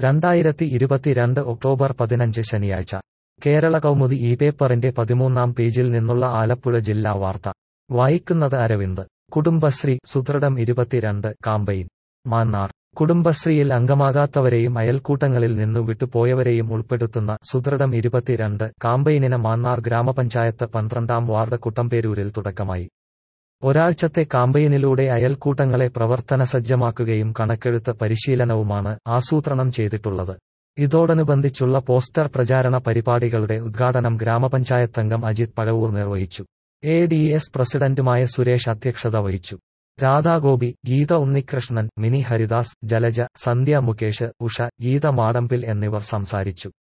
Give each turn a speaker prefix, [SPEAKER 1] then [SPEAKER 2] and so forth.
[SPEAKER 1] രണ്ടായിരത്തി ഇരുപത്തിരണ്ട് ഒക്ടോബർ പതിനഞ്ച് ശനിയാഴ്ച കേരള കൗമുദി ഈ പേപ്പറിന്റെ പതിമൂന്നാം പേജിൽ നിന്നുള്ള ആലപ്പുഴ ജില്ലാ വാർത്ത വായിക്കുന്നത് അരവിന്ദ് കുടുംബശ്രീ സുദൃഢം ഇരുപത്തിരണ്ട് കാമ്പയിൻ മാന്നാർ കുടുംബശ്രീയിൽ അംഗമാകാത്തവരെയും അയൽക്കൂട്ടങ്ങളിൽ നിന്നു വിട്ടുപോയവരെയും ഉൾപ്പെടുത്തുന്ന സുദൃഢം ഇരുപത്തിരണ്ട് കാമ്പയിനിന് മാന്നാർ ഗ്രാമപഞ്ചായത്ത് പന്ത്രണ്ടാം വാർഡ് കുട്ടമ്പേരൂരിൽ തുടക്കമായി ഒരാഴ്ചത്തെ കാമ്പയിനിലൂടെ അയൽക്കൂട്ടങ്ങളെ പ്രവർത്തനസജ്ജമാക്കുകയും കണക്കെഴുത്ത് പരിശീലനവുമാണ് ആസൂത്രണം ചെയ്തിട്ടുള്ളത് ഇതോടനുബന്ധിച്ചുള്ള പോസ്റ്റർ പ്രചാരണ പരിപാടികളുടെ ഉദ്ഘാടനം ഗ്രാമപഞ്ചായത്തംഗം അജിത് പഴവൂർ നിർവഹിച്ചു എ ഡി എസ് പ്രസിഡന്റുമായ സുരേഷ് അധ്യക്ഷത വഹിച്ചു രാധാഗോപി ഗീത ഉണ്ണികൃഷ്ണൻ മിനി ഹരിദാസ് ജലജ സന്ധ്യ മുകേഷ് ഉഷ ഗീത മാടമ്പിൽ എന്നിവർ സംസാരിച്ചു